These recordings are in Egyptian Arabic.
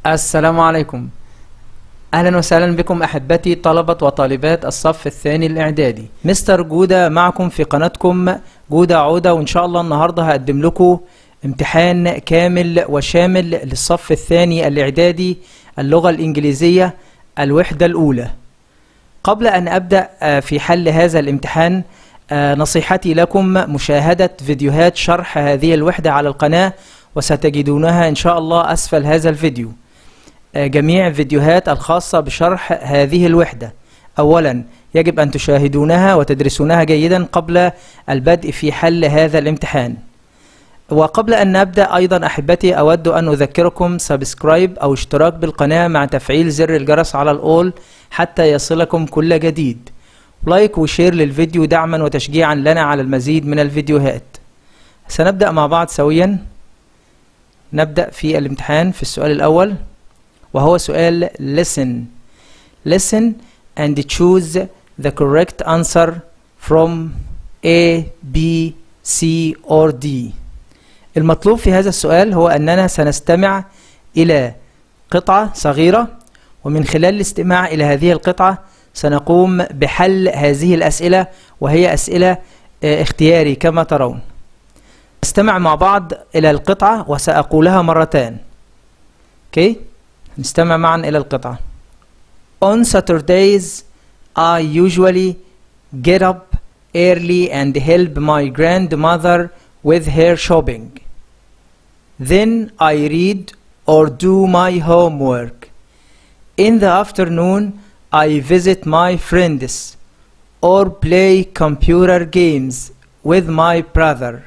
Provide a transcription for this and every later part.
السلام عليكم أهلا وسهلا بكم أحبتي طلبة وطالبات الصف الثاني الإعدادي مستر جودة معكم في قناتكم جودة عودة وإن شاء الله النهاردة هقدم لكم امتحان كامل وشامل للصف الثاني الإعدادي اللغة الإنجليزية الوحدة الأولى قبل أن أبدأ آه، في حل هذا الامتحان آه، نصيحتي لكم مشاهدة فيديوهات شرح هذه الوحدة على القناة وستجدونها إن شاء الله أسفل هذا الفيديو آه، جميع الفيديوهات الخاصة بشرح هذه الوحدة أولا يجب أن تشاهدونها وتدرسونها جيدا قبل البدء في حل هذا الامتحان وقبل أن نبدأ أيضا أحبتي أود أن أذكركم سبسكرايب أو اشتراك بالقناة مع تفعيل زر الجرس على الأول حتى يصلكم كل جديد لايك وشير للفيديو دعما وتشجيعا لنا على المزيد من الفيديوهات سنبدأ مع بعض سويا نبدأ في الامتحان في السؤال الأول وهو سؤال listen listen and choose the correct answer from A, B, C or D المطلوب في هذا السؤال هو أننا سنستمع إلى قطعة صغيرة ومن خلال الاستماع إلى هذه القطعة سنقوم بحل هذه الأسئلة وهي أسئلة آه، اختياري كما ترون نستمع مع بعض إلى القطعة وسأقولها مرتان أوكي نستمع معا إلى القطعة On Saturdays I usually get up early and help my grandmother with her shopping. Then I read or do my homework. In the afternoon, I visit my friends or play computer games with my brother.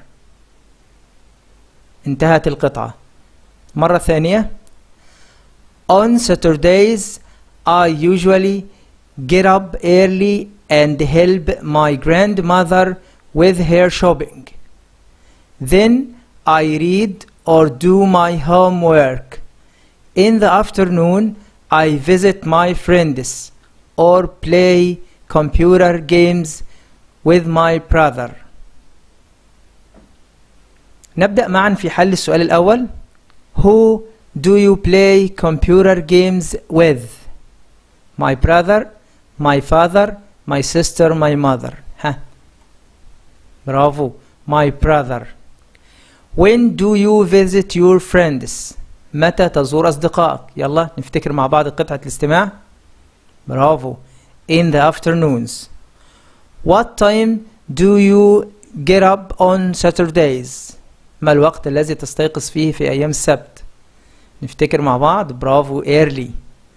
انتهت القطعة. مرة ثانية. On Saturdays, I usually get up early and help my grandmother with her shopping. Then I read or do my homework. In the afternoon, I visit my friends or play computer games with my brother. نبدأ معا في حل السؤال الأول. Who do you play computer games with? My brother, my father, my sister, my mother. ها. برافو. My brother. When do you visit your friends? متى تزور أصدقائك؟ يلا نفتكر مع بعض قطعة الاستماع. برافو. In the afternoons. What time do you get up on Saturdays? ما الوقت الذي تستيقظ فيه في أيام السبت؟ نفتكر مع بعض برافو early.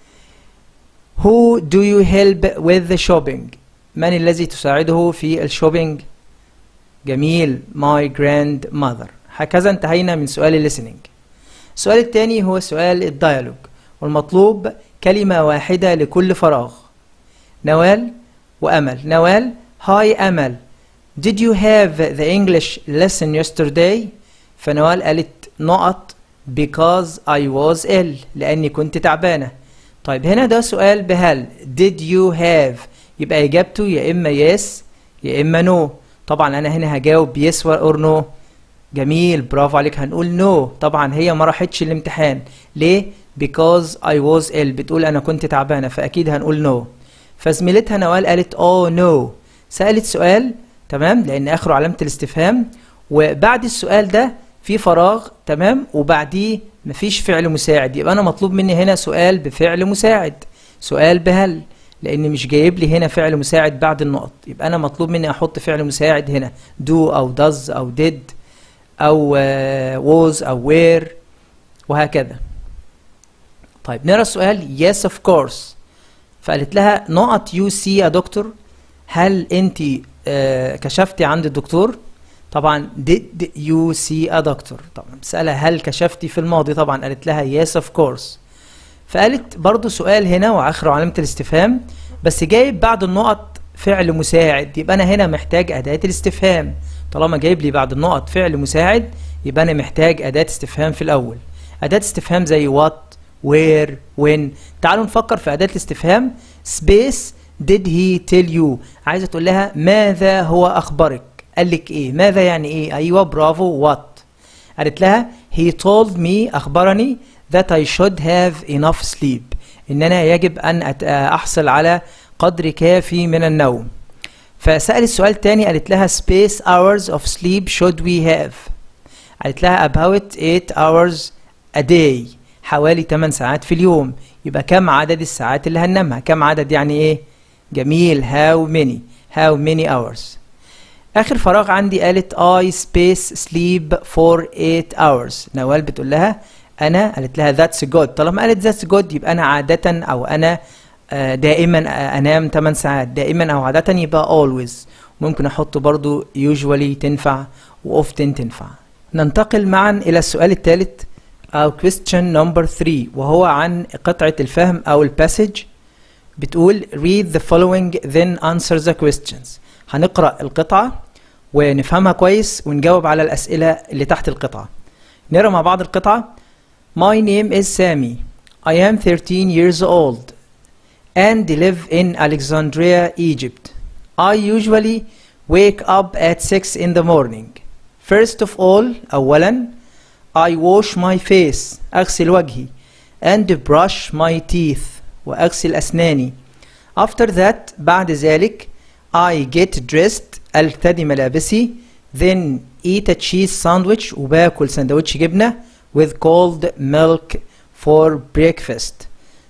Who do you help with the shopping? من الذي تساعده في الشوبينج؟ جميل my grandmother. هكذا انتهينا من سؤال الليسننج السؤال الثاني هو سؤال الديالوج والمطلوب كلمة واحدة لكل فراغ نوال وأمل نوال هاي أمل Did you have the English lesson yesterday؟ فنوال قالت نقط because I was ill لأني كنت تعبانة طيب هنا ده سؤال بهل Did you have يبقى إجابته يا إما yes يا إما no طبعا أنا هنا هجاوب yes or no جميل برافو عليك هنقول نو no. طبعا هي ما راحتش الامتحان ليه because I was ill بتقول انا كنت تعبانه فاكيد هنقول نو no. فزميلتها نوال قالت اه oh, نو no. سالت سؤال تمام لان اخره علامه الاستفهام وبعد السؤال ده في فراغ تمام وبعديه مفيش فعل مساعد يبقى انا مطلوب مني هنا سؤال بفعل مساعد سؤال بهل لان مش جايب لي هنا فعل مساعد بعد النقط يبقى انا مطلوب مني احط فعل مساعد هنا do او does او did او was او were وهكذا طيب نرى السؤال yes of course فقالت لها نقط يو سي يا دكتور هل انت كشفتي عند الدكتور طبعا did you see a doctor طبعا بسألها هل كشفتي في الماضي طبعا قالت لها yes of course فقالت برضو سؤال هنا واخره علامة الاستفهام بس جايب بعد النقط فعل مساعد يبقى انا هنا محتاج اداة الاستفهام طالما جايب لي بعد النقط فعل مساعد يبقى انا محتاج اداة استفهام في الاول اداة استفهام زي what where when تعالوا نفكر في اداة الاستفهام space did he tell you عايزه تقول لها ماذا هو اخبرك قال لك ايه ماذا يعني ايه ايوه برافو what قالت لها he told me اخبرني that I should have enough sleep ان انا يجب ان أت- احصل على قدر كافي من النوم فسأل السؤال التاني قالت لها space hours of sleep should we have قالت لها about 8 hours a day حوالي 8 ساعات في اليوم يبقى كم عدد الساعات اللي هننامها كم عدد يعني ايه جميل how many how many hours اخر فراغ عندي قالت I space sleep for 8 hours نوال بتقول لها انا قالت لها that's good طالما قالت that's good يبقى انا عادة او انا آه، دائما آه، انام 8 ساعات دائما او عادة يبقى always ممكن احط برضو usually تنفع و often تنفع ننتقل معا الى السؤال الثالث او question number 3 وهو عن قطعة الفهم او الباسج بتقول read the following then answer the questions هنقرأ القطعة ونفهمها كويس ونجاوب على الأسئلة اللي تحت القطعة نقرأ مع بعض القطعة My name is Sammy I am 13 years old and live in Alexandria, Egypt. I usually wake up at 6 in the morning. First of all, أولا I wash my face أغسل وجهي and brush my teeth وأغسل أسناني. After that بعد ذلك I get dressed أرتدي ملابسي then eat a cheese sandwich وباكل سندوتش جبنة with cold milk for breakfast.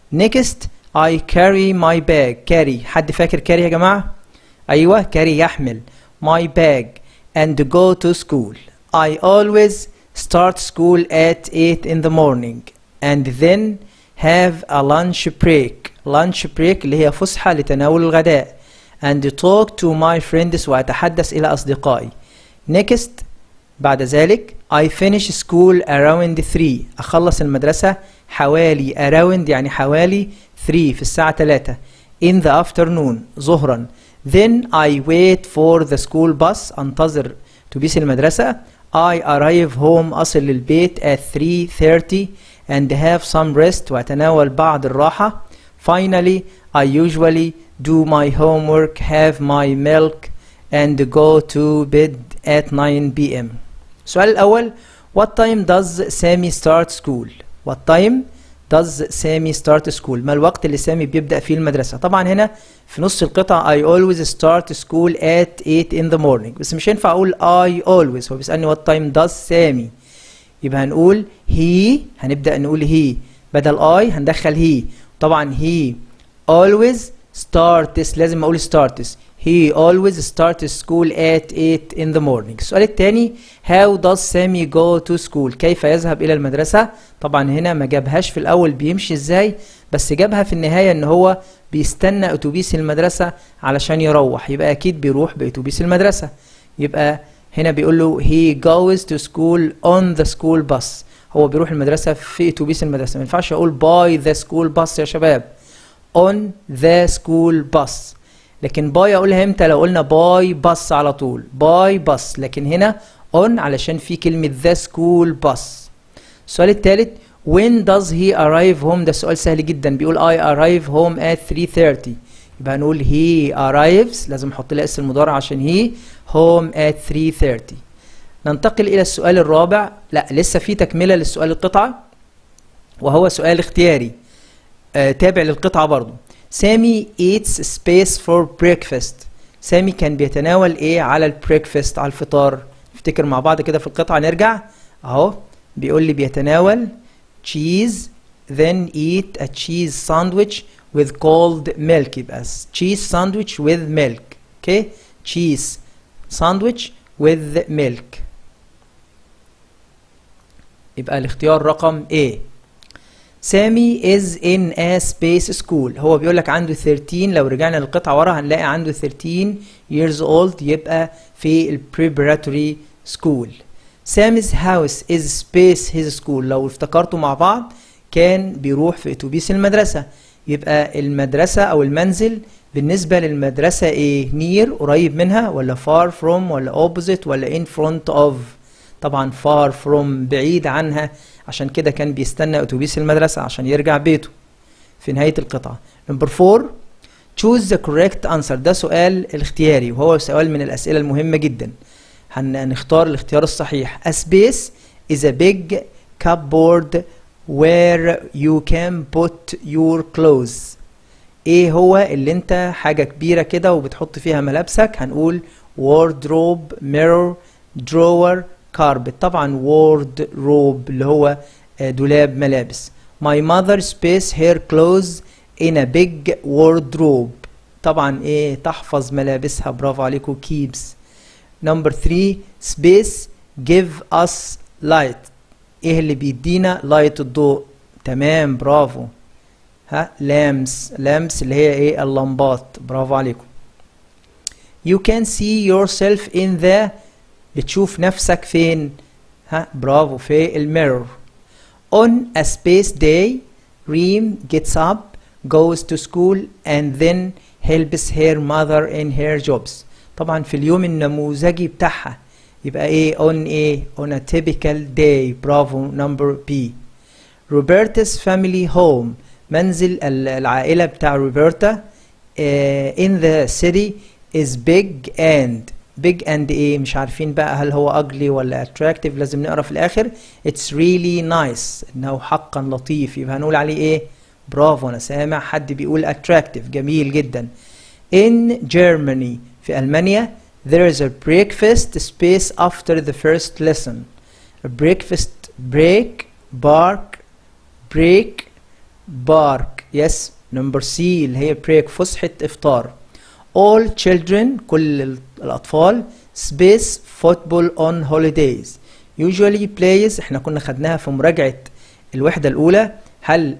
Next I carry my bag carry حد فاكر carry يا جماعة؟ أيوة carry يحمل my bag and go to school. I always start school at 8 in the morning and then have a lunch break. lunch break اللي هي فسحة لتناول الغداء and talk to my friends وأتحدث إلى أصدقائي. Next بعد ذلك I finish school around 3 أخلص المدرسة حوالي around يعني حوالي 3 في الساعة 3 in the afternoon ظهرا then I wait for the school bus أنتظر أتوبيس المدرسة I arrive home أصل للبيت at 3:30 and have some rest وأتناول بعض الراحة finally I usually do my homework have my milk and go to bed at 9 p.m. السؤال الأول What time does Sammy start school? What time does Sammy start school? ما الوقت اللي سامي بيبدأ فيه المدرسة؟ طبعا هنا في نص القطعة I always start school at 8 in the morning بس مش هينفع أقول I always هو بيسألني what time does Sammy يبقى هنقول he هنبدأ نقول he بدل I هندخل he طبعا he always starts لازم أقول starts He always starts school at 8 in the morning. السؤال الثاني How does Sammy go to school? كيف يذهب إلى المدرسة؟ طبعا هنا ما جابهاش في الأول بيمشي إزاي بس جابها في النهاية إن هو بيستنى أتوبيس المدرسة علشان يروح يبقى أكيد بيروح بأتوبيس المدرسة يبقى هنا بيقول له he goes to school on the school bus هو بيروح المدرسة في أتوبيس المدرسة ما ينفعش أقول by the school bus يا شباب on the school bus لكن باي اقولها امتى لو قلنا باي باص على طول باي باص لكن هنا on علشان في كلمة the school bus السؤال الثالث when does he arrive home ده سؤال سهل جدا بيقول I arrive home at 3:30 يبقى هنقول he arrives لازم احط لها اسم المضارع عشان he home at 3:30 ننتقل الى السؤال الرابع لا لسه في تكملة للسؤال القطعة وهو سؤال اختياري آه تابع للقطعة برضو سامي eats space for breakfast سامي كان بيتناول ايه على البريكفاست على الفطار نفتكر مع بعض كده في القطعة نرجع اهو بيقول لي بيتناول cheese then eat a cheese sandwich with cold milk يبقى cheese sandwich with milk okay cheese sandwich with milk يبقى الاختيار رقم A سامي is in a space school هو بيقول لك عنده 13 لو رجعنا للقطعة ورا هنلاقي عنده 13 years old يبقى في ال preparatory school سامي's house is space his school لو افتكرتوا مع بعض كان بيروح في اتوبيس المدرسة يبقى المدرسة او المنزل بالنسبة للمدرسة ايه near قريب منها ولا far from ولا opposite ولا in front of طبعا far from بعيد عنها عشان كده كان بيستنى اتوبيس المدرسة عشان يرجع بيته في نهاية القطعة نمبر 4 choose the correct answer ده سؤال الاختياري وهو سؤال من الأسئلة المهمة جدا هنختار الاختيار الصحيح a space is a big cupboard where you can put your clothes ايه هو اللي انت حاجة كبيرة كده وبتحط فيها ملابسك هنقول wardrobe mirror drawer carpet طبعا wardrobe اللي هو دولاب ملابس my mother space her clothes in a big wardrobe طبعا ايه تحفظ ملابسها برافو عليكم keeps number 3 space give us light ايه اللي بيدينا light الضوء تمام برافو ها لامس لامس اللي هي ايه اللمبات برافو عليكم you can see yourself in the بتشوف نفسك فين ها برافو في الميرور on a space day Reem gets up goes to school and then helps her mother in her jobs طبعا في اليوم النموذجي بتاعها يبقى ايه on ايه on a typical day برافو number B Roberta's family home منزل العائلة بتاع روبرتا uh, in the city is big and big and ايه مش عارفين بقى هل هو ugly ولا attractive لازم نقرا في الاخر it's really nice انه حقا لطيف يبقى هنقول عليه ايه برافو انا سامع حد بيقول attractive جميل جدا in Germany في ألمانيا there is a breakfast space after the first lesson a breakfast break bark break bark yes number C اللي هي break فسحة إفطار all children كل الأطفال space football on holidays usually plays احنا كنا خدناها في مراجعة الوحدة الأولى هل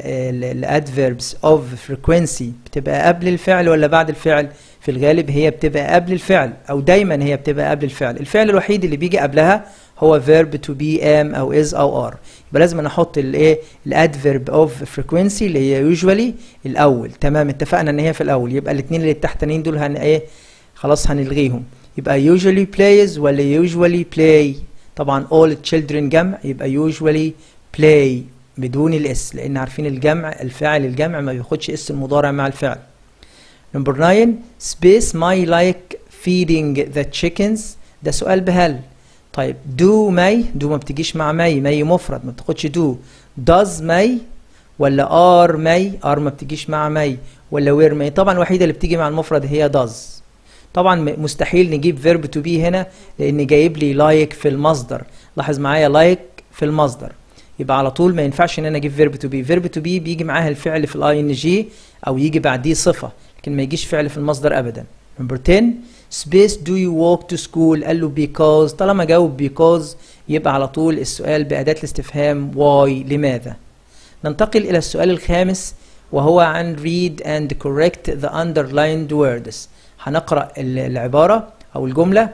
الادفيربس اوف frequency بتبقى قبل الفعل ولا بعد الفعل في الغالب هي بتبقى قبل الفعل او دايما هي بتبقى قبل الفعل الفعل الوحيد اللي بيجي قبلها هو verb to be am او is او are يبقى لازم انا احط الايه الادفيرب اوف frequency اللي هي usually الاول تمام اتفقنا ان هي في الاول يبقى الاثنين اللي التحتانيين دول هن ايه خلاص هنلغيهم يبقى usually plays ولا usually play طبعا all children جمع يبقى usually play بدون الاس لان عارفين الجمع الفاعل الجمع ما بياخدش اس المضارع مع الفعل نمبر 9 space my like feeding the chickens ده سؤال بهل طيب do may do ما بتجيش مع may may مفرد ما بتاخدش do does may ولا are may are ما بتجيش مع may ولا where may طبعا الوحيده اللي بتيجي مع المفرد هي does طبعا مستحيل نجيب verb to be هنا لان جايب لي like في المصدر لاحظ معايا like في المصدر يبقى على طول ما ينفعش ان انا اجيب فيرب تو بي فيرب تو بي بيجي معاها الفعل في الاي ان جي او يجي بعديه صفه لكن ما يجيش فعل في المصدر ابدا نمبر 10 space do you walk to school قال له because طالما جاوب because يبقى على طول السؤال بأداة الاستفهام why لماذا ننتقل إلى السؤال الخامس وهو عن read and correct the underlined words هنقرأ العبارة أو الجملة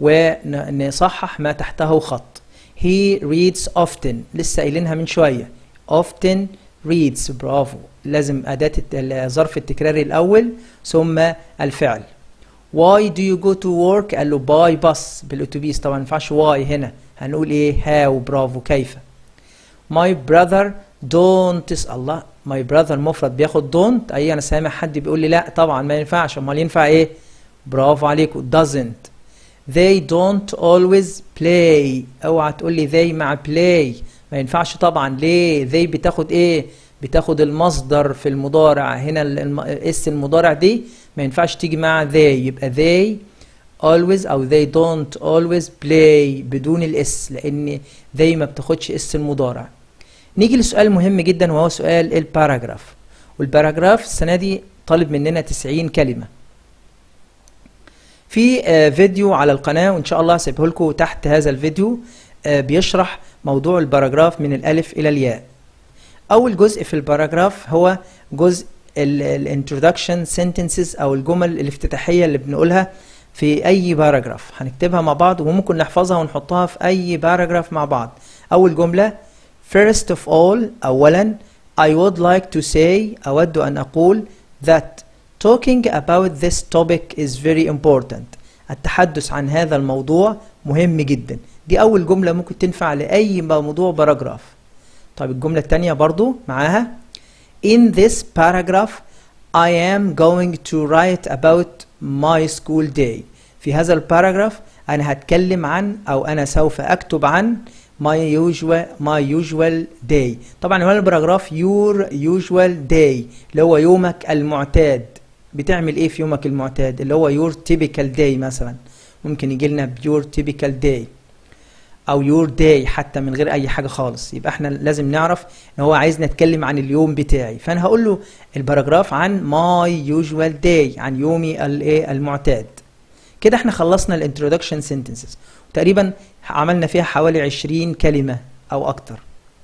ونصحح ما تحته خط he reads often لسه قايلينها من شوية often reads برافو لازم أداة ظرف التكراري الأول ثم الفعل why do you go to work قال له باي bus بالأتوبيس طبعا ما ينفعش why هنا هنقول إيه how برافو كيف my brother don't الله my brother مفرد بياخد don't أي أنا سامع حد بيقول لي لا طبعا ما ينفعش أمال ينفع إيه برافو عليكم doesn't they don't always play اوعى تقول لي they مع play ما ينفعش طبعا ليه they بتاخد ايه بتاخد المصدر في المضارع هنا اس المضارع دي ما ينفعش تيجي مع they يبقى they always او they don't always play بدون الاس لان they ما بتاخدش اس المضارع نيجي لسؤال مهم جدا وهو سؤال الباراجراف والباراجراف السنه دي طالب مننا 90 كلمه في فيديو على القناة وإن شاء الله هسيبه لكم تحت هذا الفيديو بيشرح موضوع الباراجراف من الألف إلى الياء أول جزء في الباراجراف هو جزء الانترودكشن sentences أو الجمل الافتتاحية اللي بنقولها في أي باراجراف هنكتبها مع بعض وممكن نحفظها ونحطها في أي باراجراف مع بعض أول جملة First of all أولا I would like to say أود أن أقول that Talking about this topic is very important. التحدث عن هذا الموضوع مهم جدا. دي أول جملة ممكن تنفع لأي موضوع باراجراف. طيب الجملة التانية برضو معاها In this paragraph I am going to write about my school day. في هذا الباراجراف أنا هتكلم عن أو أنا سوف أكتب عن my usual my usual day طبعا عنوان البراجراف your usual day اللي هو يومك المعتاد بتعمل ايه في يومك المعتاد اللي هو your typical day مثلا ممكن يجي لنا your typical day او your day حتى من غير اي حاجه خالص يبقى احنا لازم نعرف ان هو عايز نتكلم عن اليوم بتاعي فانا هقول له الباراجراف عن my usual day عن يومي الايه المعتاد كده احنا خلصنا الانترودكشن sentences تقريبا عملنا فيها حوالي 20 كلمه او اكتر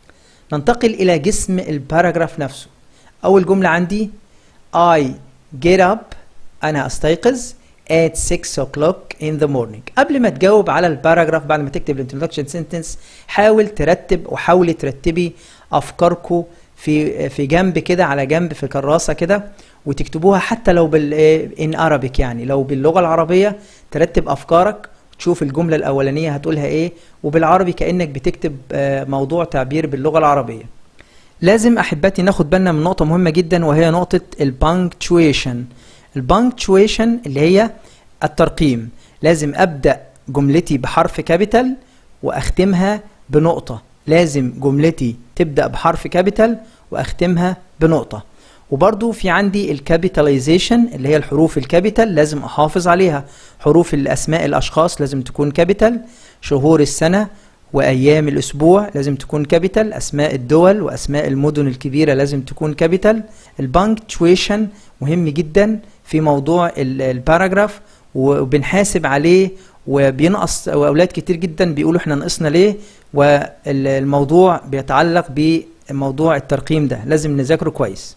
ننتقل الى جسم الباراجراف نفسه اول جمله عندي I get up انا استيقظ at 6 o'clock in the morning قبل ما تجاوب على الباراجراف بعد ما تكتب الانترودكشن سنتنس حاول ترتب وحاولي ترتبي افكاركم في في جنب كده على جنب في كراسه كده وتكتبوها حتى لو بال ان ارابيك يعني لو باللغه العربيه ترتب افكارك تشوف الجمله الاولانيه هتقولها ايه وبالعربي كانك بتكتب آه، موضوع تعبير باللغه العربيه لازم احبتي ناخد بالنا من نقطه مهمه جدا وهي نقطه البانكتويشن البانكتويشن اللي هي الترقيم لازم ابدا جملتي بحرف كابيتال واختمها بنقطه لازم جملتي تبدا بحرف كابيتال واختمها بنقطه وبرضو في عندي الكابيتاليزيشن اللي هي الحروف الكابيتال لازم احافظ عليها حروف الاسماء الاشخاص لازم تكون كابيتال شهور السنه وايام الاسبوع لازم تكون كابيتال اسماء الدول واسماء المدن الكبيره لازم تكون كابيتال البانكتويشن مهم جدا في موضوع ال- الباراجراف وبنحاسب عليه وبينقص واولاد كتير جدا بيقولوا احنا نقصنا ليه والموضوع بيتعلق بموضوع الترقيم ده لازم نذاكره كويس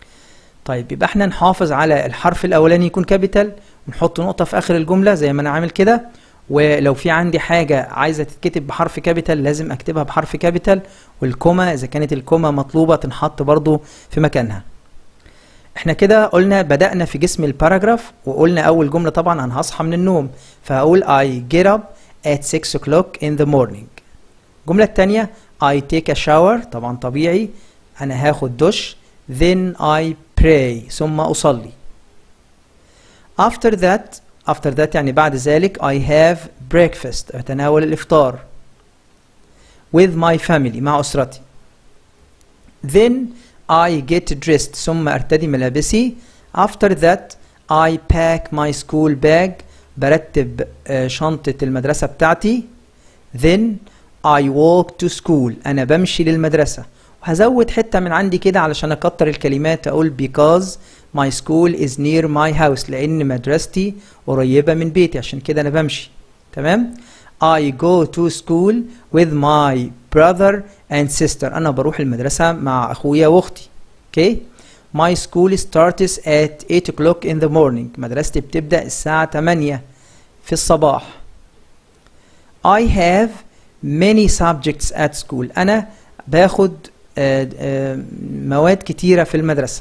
طيب يبقى احنا نحافظ على الحرف الاولاني يكون كابيتال ونحط نقطه في اخر الجمله زي ما انا عامل كده ولو في عندي حاجه عايزه تتكتب بحرف كابيتال لازم اكتبها بحرف كابيتال والكوما اذا كانت الكوما مطلوبه تنحط برضو في مكانها احنا كده قلنا بدأنا في جسم الباراجراف وقلنا أول جملة طبعا أنا هصحى من النوم فهقول I get up at 6 o'clock in the morning الجملة التانية I take a shower طبعا طبيعي أنا هاخد دش then I pray ثم أصلي after that after that يعني بعد ذلك I have breakfast أتناول الإفطار with my family مع أسرتي then I get dressed ثم أرتدي ملابسي after that I pack my school bag برتب آه، شنطة المدرسة بتاعتي then I walk to school أنا بمشي للمدرسة وهزود حتة من عندي كده علشان أكتر الكلمات أقول because my school is near my house لأن مدرستي قريبة من بيتي عشان كده أنا بمشي تمام I go to school with my brother and sister أنا بروح المدرسة مع أخويا وأختي okay My school starts at 8 o'clock in the morning مدرستي بتبدأ الساعة 8 في الصباح I have many subjects at school أنا باخد آه، آه، مواد كتيرة في المدرسة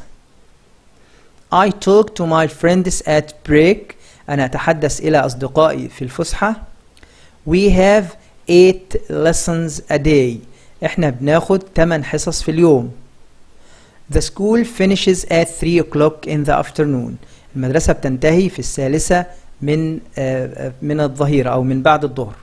I talk to my friends at break أنا أتحدث إلى أصدقائي في الفسحة We have 8 lessons a day إحنا بناخد 8 حصص في اليوم The school finishes at 3 o'clock in the afternoon المدرسة بتنتهي في الثالثة من آه، آه، من الظهيرة أو من بعد الظهر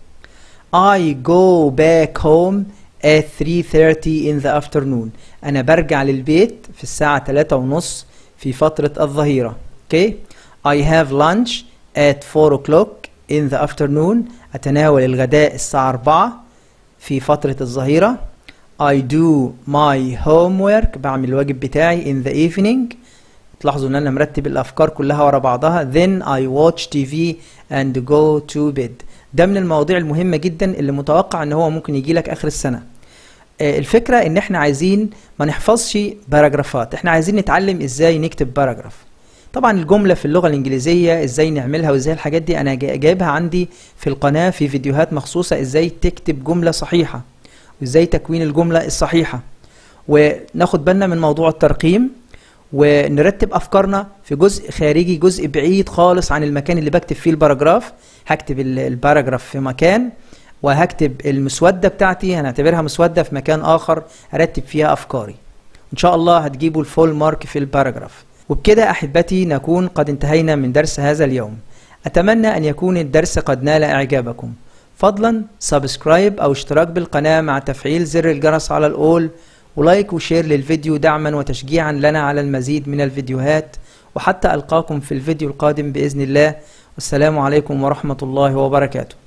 I go back home at 3:30 in the afternoon أنا برجع للبيت في الساعة 3 ونص في فترة الظهيرة okay I have lunch at 4 o'clock in the afternoon أتناول الغداء الساعة 4 في فترة الظهيرة I do my homework بعمل الواجب بتاعي in the evening تلاحظوا ان انا مرتب الافكار كلها ورا بعضها then I watch TV and go to bed ده من المواضيع المهمة جدا اللي متوقع ان هو ممكن يجي لك اخر السنة آه، الفكرة ان احنا عايزين ما نحفظش باراجرافات احنا عايزين نتعلم ازاي نكتب باراجراف طبعا الجملة في اللغة الانجليزية ازاي نعملها وازاي الحاجات دي انا جا- جايبها عندي في القناة في فيديوهات مخصوصة ازاي تكتب جملة صحيحة وازاي تكوين الجملة الصحيحة وناخد بالنا من موضوع الترقيم ونرتب افكارنا في جزء خارجي جزء بعيد خالص عن المكان اللي بكتب فيه الباراجراف هكتب ال- الباراجراف في مكان وهكتب المسودة بتاعتي هنعتبرها مسودة في مكان آخر أرتب فيها أفكاري إن شاء الله هتجيبوا الفول مارك في الباراجراف وبكده أحبتي نكون قد انتهينا من درس هذا اليوم أتمنى أن يكون الدرس قد نال إعجابكم فضلا سبسكرايب او اشتراك بالقناة مع تفعيل زر الجرس على الاول ولايك وشير للفيديو دعما وتشجيعا لنا على المزيد من الفيديوهات وحتى ألقاكم في الفيديو القادم بإذن الله والسلام عليكم ورحمة الله وبركاته